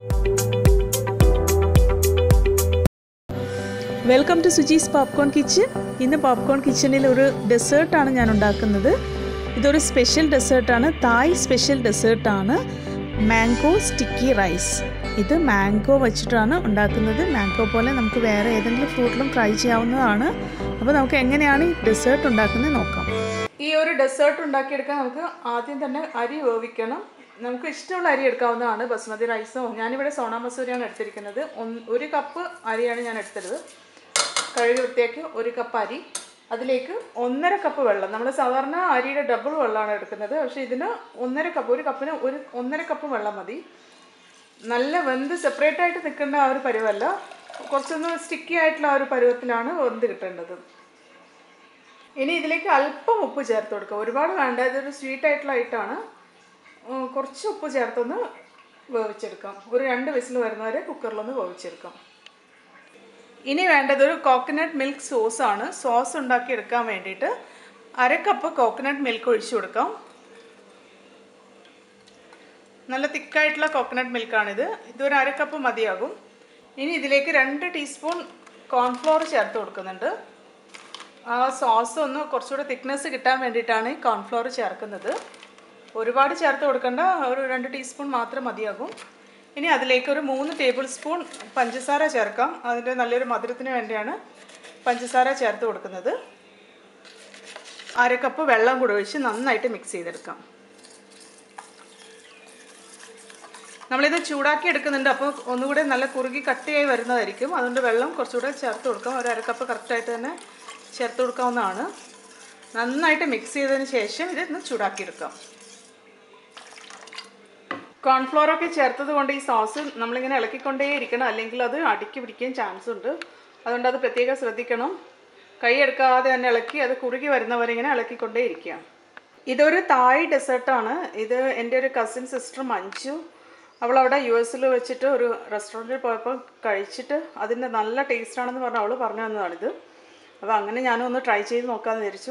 welcome to Suji's popcorn kitchen ഇന്ന് popcorn കിച്ചണിൽ ഒരു ഡെസേർട്ടാണ് ഞാൻ ഉണ്ടാക്കുന്നത് ഇതൊരു സ്പെഷ്യൽ ഡെസേർട്ടാണ് തായ് സ്പെഷ്യൽ ഡെസേർട്ടാണ് മാംഗോ സ്റ്റിക്കി റൈസ് ഇത് മാംഗോ വെച്ചിട്ടാണ് ഉണ്ടാക്കുന്നത് മാംഗോ പോലെ നമുക്ക് വേറെ ഏതെങ്കിലും ഫ്രൂട്ടിലും ട്രൈ ചെയ്യാവുന്നതാണ് അപ്പോൾ നമുക്ക് എങ്ങനെയാണ് ഈ ഡെസേർട്ട് ഉണ്ടാക്കുന്നത് നോക്കാം ഈ ഒരു ഡെസേർട്ട് ഉണ്ടാക്കിയെടുക്കാൻ നമുക്ക് ആദ്യം തന്നെ അരി വേവിക്കണം നമുക്ക് ഇഷ്ടമുള്ള അരി എടുക്കാവുന്നതാണ് ബസ്മതി റൈസോ ഞാനിവിടെ സോണാ മസൂരിയാണ് എടുത്തിരിക്കുന്നത് ഒന്ന് ഒരു കപ്പ് അരിയാണ് ഞാൻ എടുത്തത് കഴുകി വൃത്തിയാക്കി ഒരു കപ്പ് അരി അതിലേക്ക് ഒന്നര കപ്പ് വെള്ളം നമ്മൾ സാധാരണ അരിയുടെ ഡബിൾ വെള്ളമാണ് എടുക്കുന്നത് പക്ഷേ ഇതിന് ഒന്നര കപ്പ് ഒരു കപ്പിന് ഒരു ഒന്നര കപ്പ് വെള്ളം മതി നല്ല വെന്ത് സെപ്പറേറ്റ് ആയിട്ട് നിൽക്കേണ്ട ആ ഒരു പരുവല്ല കുറച്ചൊന്ന് സ്റ്റിക്കി ആയിട്ടുള്ള ആ ഒരു പരുവത്തിലാണ് വെന്ത് കിട്ടേണ്ടത് ഇനി ഇതിലേക്ക് അല്പം ഉപ്പ് ചേർത്ത് കൊടുക്കുക ഒരുപാട് വേണ്ട ഇതൊരു സ്വീറ്റ് ആയിട്ടുള്ള ഐറ്റാണ് ഉം, കുറച്ച് ഉപ്പ് ചേർത്തൊന്ന് വേവിച്ചെടുക്കാം ഒരു രണ്ട് വിസിൽ വരുന്നവരെ കുക്കറിലൊന്ന് വേവിച്ചെടുക്കാം ഇനി വേണ്ടത് ഒരു കോക്കനട്ട് മിൽക്ക് സോസാണ് സോസ് ഉണ്ടാക്കി എടുക്കാൻ വേണ്ടിയിട്ട് അര കപ്പ് കോക്കനട്ട് മിൽക്ക് ഒഴിച്ചു കൊടുക്കാം നല്ല തിക്കായിട്ടുള്ള കോക്കനട്ട് മിൽക്കാണിത് ഇതൊരു അര കപ്പ് മതിയാകും ഇനി ഇതിലേക്ക് രണ്ട് ടീസ്പൂൺ കോൺഫ്ലോർ ചേർത്ത് കൊടുക്കുന്നുണ്ട് ആ സോസ് ഒന്ന് കുറച്ചുകൂടെ തിക്നെസ് കിട്ടാൻ വേണ്ടിയിട്ടാണ് ഈ കോൺഫ്ലോർ ചേർക്കുന്നത് ഒരുപാട് ചേർത്ത് കൊടുക്കേണ്ട ഒരു രണ്ട് ടീസ്പൂൺ മാത്രം മതിയാകും ഇനി അതിലേക്ക് ഒരു മൂന്ന് ടേബിൾ സ്പൂൺ പഞ്ചസാര ചേർക്കാം അതിൻ്റെ നല്ലൊരു മധുരത്തിന് വേണ്ടിയാണ് പഞ്ചസാര ചേർത്ത് കൊടുക്കുന്നത് അര കപ്പ് വെള്ളം കൂടെ ഒഴിച്ച് നന്നായിട്ട് മിക്സ് ചെയ്തെടുക്കാം നമ്മളിത് ചൂടാക്കി എടുക്കുന്നുണ്ട് അപ്പോൾ ഒന്നുകൂടെ നല്ല കുറുകി കട്ടിയായി വരുന്നതായിരിക്കും അതുകൊണ്ട് വെള്ളം കുറച്ചുകൂടെ ചേർത്ത് കൊടുക്കാം ഒരു അര കപ്പ് കറക്റ്റായിട്ട് തന്നെ ചേർത്ത് കൊടുക്കാവുന്നതാണ് നന്നായിട്ട് മിക്സ് ചെയ്തതിന് ശേഷം ഇതൊന്ന് ചൂടാക്കിയെടുക്കാം കോൺഫ്ലോറൊക്കെ ചേർത്തത് കൊണ്ട് ഈ സോസ് നമ്മളിങ്ങനെ ഇളക്കിക്കൊണ്ടേ ഇരിക്കണം അല്ലെങ്കിൽ അത് അടുക്കി പിടിക്കാൻ ചാൻസ് ഉണ്ട് അതുകൊണ്ട് അത് പ്രത്യേകം ശ്രദ്ധിക്കണം കൈ എടുക്കാതെ തന്നെ ഇളക്കി അത് കുറുകി വരുന്നവരെ ഇങ്ങനെ ഇളക്കിക്കൊണ്ടേ ഇരിക്കുക ഇതൊരു തായ് ഡെസേർട്ടാണ് ഇത് എൻ്റെ ഒരു കസിൻ സിസ്റ്റർ മഞ്ജു അവൾ അവിടെ യു എസിൽ വെച്ചിട്ട് ഒരു റെസ്റ്റോറൻറ്റിൽ പോയപ്പോൾ കഴിച്ചിട്ട് അതിൻ്റെ നല്ല ടേസ്റ്റാണെന്ന് പറഞ്ഞ് അവൾ പറഞ്ഞു തന്നതാണിത് അപ്പോൾ അങ്ങനെ ഞാനും ഒന്ന് ട്രൈ ചെയ്ത് നോക്കാമെന്ന് വിചാരിച്ചു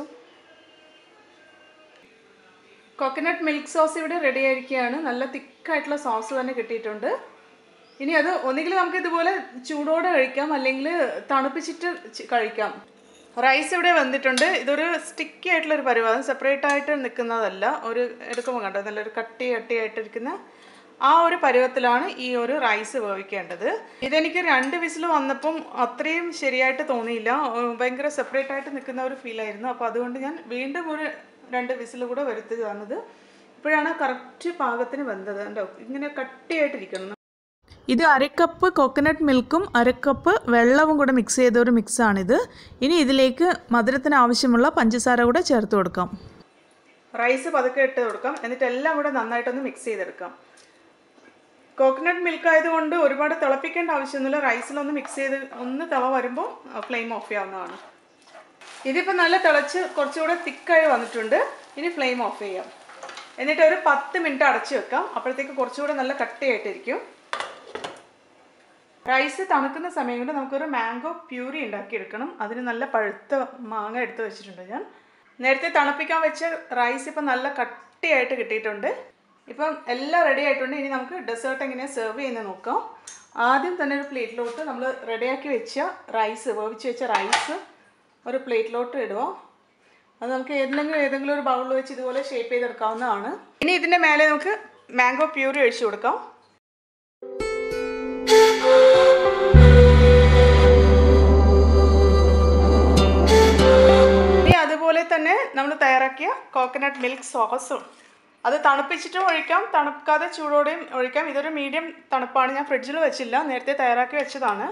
കോക്കനട്ട് മിൽക്ക് സോസ് ഇവിടെ റെഡി ആയിരിക്കുകയാണ് നല്ല തിക്കായിട്ടുള്ള സോസ് തന്നെ കിട്ടിയിട്ടുണ്ട് ഇനി അത് ഒന്നുകിൽ നമുക്ക് ഇതുപോലെ ചൂടോടെ കഴിക്കാം അല്ലെങ്കിൽ തണുപ്പിച്ചിട്ട് ചി- കഴിക്കാം റൈസ് ഇവിടെ വന്നിട്ടുണ്ട് ഇതൊരു സ്റ്റിക്കി ആയിട്ടുള്ള ഒരു പരിപാടി സെപ്പറേറ്റ് ആയിട്ട് നിൽക്കുന്നതല്ല ഒരു എടുക്കുമ്പോൾ കണ്ടോ നല്ലൊരു കട്ടി കട്ടിയായിട്ടിരിക്കുന്ന ആ ഒരു പരുവത്തിലാണ് ഈ ഒരു റൈസ് വേവിക്കേണ്ടത് ഇതെനിക്ക് രണ്ട് വിസിൽ വന്നപ്പം അത്രയും ശരിയായിട്ട് തോന്നിയില്ല ഏർ ഭയങ്കര സെപ്പറേറ്റ് ആയിട്ട് നിൽക്കുന്ന ഒരു ഫീലായിരുന്നു അപ്പോൾ അതുകൊണ്ട് ഞാൻ വീണ്ടും ഒരു രണ്ട് വിസിൽ കൂടെ വരുത്തുകയാണിത് ഇപ്പോഴാണ് കറക്റ്റ് പാകത്തിന് വെന്തത് കണ്ടോ ഇങ്ങനെ കട്ടിയായിട്ടിരിക്കണം ഇത് അരക്കപ്പ് കോക്കനട്ട് മിൽക്കും അരക്കപ്പ് വെള്ളവും കൂടെ മിക്സ് ചെയ്ത ഒരു മിക്സാണിത് ഇനി ഇതിലേക്ക് മധുരത്തിന് ആവശ്യമുള്ള പഞ്ചസാര കൂടെ ചേർത്ത് കൊടുക്കാം റൈസ് പതുക്കെ ഇട്ട് കൊടുക്കാം എന്നിട്ട് എല്ലാം കൂടെ നന്നായിട്ടൊന്ന് മിക്സ് ചെയ്തെടുക്കാം കോക്കനട്ട് മിൽക്ക് ആയതുകൊണ്ട് ഒരുപാട് തിളപ്പിക്കേണ്ട ആവശ്യമൊന്നുമില്ല റൈസിലൊന്ന് മിക്സ് ചെയ്ത് ഒന്ന് തിള വരുമ്പോൾ ഫ്ലെയിം ഓഫ് ചെയ്യാവുന്നതാണ് ഇതിപ്പോൾ നല്ല തിളച്ച് കുറച്ചുകൂടെ തിക്കായി വന്നിട്ടുണ്ട് ഇനി ഫ്ലെയിം ഓഫ് ചെയ്യാം എന്നിട്ട് ഒരു പത്ത് മിനിറ്റ് അടച്ചു വെക്കാം അപ്പോഴത്തേക്ക് കുറച്ചുകൂടെ നല്ല കട്ടിയായിട്ടിരിക്കും റൈസ് തണുക്കുന്ന സമയം കൊണ്ട് നമുക്കൊരു മാംഗോ പ്യൂരി ഉണ്ടാക്കിയെടുക്കണം അതിന് നല്ല പഴുത്ത മാങ്ങ എടുത്ത് വെച്ചിട്ടുണ്ട് ഞാൻ നേരത്തെ തണുപ്പിക്കാൻ വെച്ച റൈസ് ഇപ്പം നല്ല കട്ടിയായിട്ട് കിട്ടിയിട്ടുണ്ട് ഇപ്പം എല്ലാം റെഡി ആയിട്ടുണ്ട് ഇനി നമുക്ക് ഡെസേർട്ട് എങ്ങനെയാണ് സെർവ് ചെയ്യുന്നത് നോക്കാം ആദ്യം തന്നെ ഒരു പ്ലേറ്റിലോട്ട് നമ്മൾ റെഡിയാക്കി വെച്ച റൈസ് വേവിച്ച് വെച്ച റൈസ് ഒരു പ്ലേറ്റിലോട്ട് ഇടുക അത് നമുക്ക് ഏതെങ്കിലും ഏതെങ്കിലും ഒരു ബൗളിൽ വെച്ച് ഇതുപോലെ ഷേപ്പ് ചെയ്തെടുക്കാവുന്നതാണ് ഇനി ഇതിൻ്റെ മേലെ നമുക്ക് മാംഗോ പ്യൂരി ഒഴിച്ചു കൊടുക്കാം ഇനി അതുപോലെ തന്നെ നമ്മൾ തയ്യാറാക്കിയ കോക്കനട്ട് മിൽക്ക് സോസും അത് തണുപ്പിച്ചിട്ടും ഒഴിക്കാം തണുക്കാതെ ചൂടോടെയും ഒഴിക്കാം ഇതൊരു മീഡിയം തണുപ്പാണ് ഞാൻ ഫ്രിഡ്ജിൽ വെച്ചില്ല നേരത്തെ തയ്യാറാക്കി വെച്ചതാണ്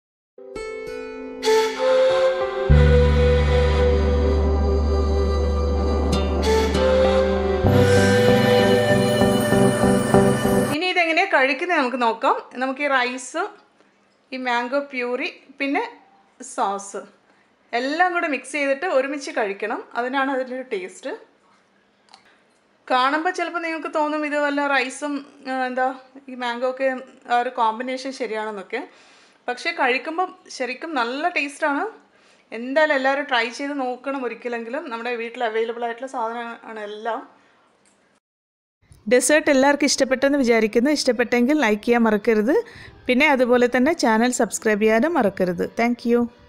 ഇനി ഇതെങ്ങനെയാണ് കഴിക്കുന്നത് നമുക്ക് നോക്കാം നമുക്ക് ഈ റൈസ് ഈ മാംഗോ പ്യൂരി പിന്നെ സോസ് എല്ലാം കൂടെ മിക്സ് ചെയ്തിട്ട് ഒരുമിച്ച് കഴിക്കണം അതിനാണ് അതിൻ്റെ ഒരു ടേസ്റ്റ് കാണുമ്പോൾ ചിലപ്പോൾ നിങ്ങൾക്ക് തോന്നും ഇത് വല്ല റൈസും ആ, എന്താ ഈ മാംഗോ ഒക്കെ ആ ഒരു കോമ്പിനേഷൻ ശരിയാണെന്നൊക്കെ പക്ഷേ കഴിക്കുമ്പോൾ ശരിക്കും നല്ല ടേസ്റ്റാണ് എന്തായാലും എല്ലാവരും ട്രൈ ചെയ്ത് നോക്കണം ഒരിക്കലെങ്കിലും നമ്മുടെ വീട്ടിൽ അവൈലബിൾ ആയിട്ടുള്ള സാധനമാണ് എല്ലാം ഡെസേർട്ട് എല്ലാവർക്കും ഇഷ്ടപ്പെട്ടെന്ന് വിചാരിക്കുന്നു ഇഷ്ടപ്പെട്ടെങ്കിൽ ലൈക്ക് ചെയ്യാൻ മറക്കരുത് പിന്നെ അതുപോലെ തന്നെ ചാനൽ സബ്സ്ക്രൈബ് ചെയ്യാനും മറക്കരുത് താങ്ക്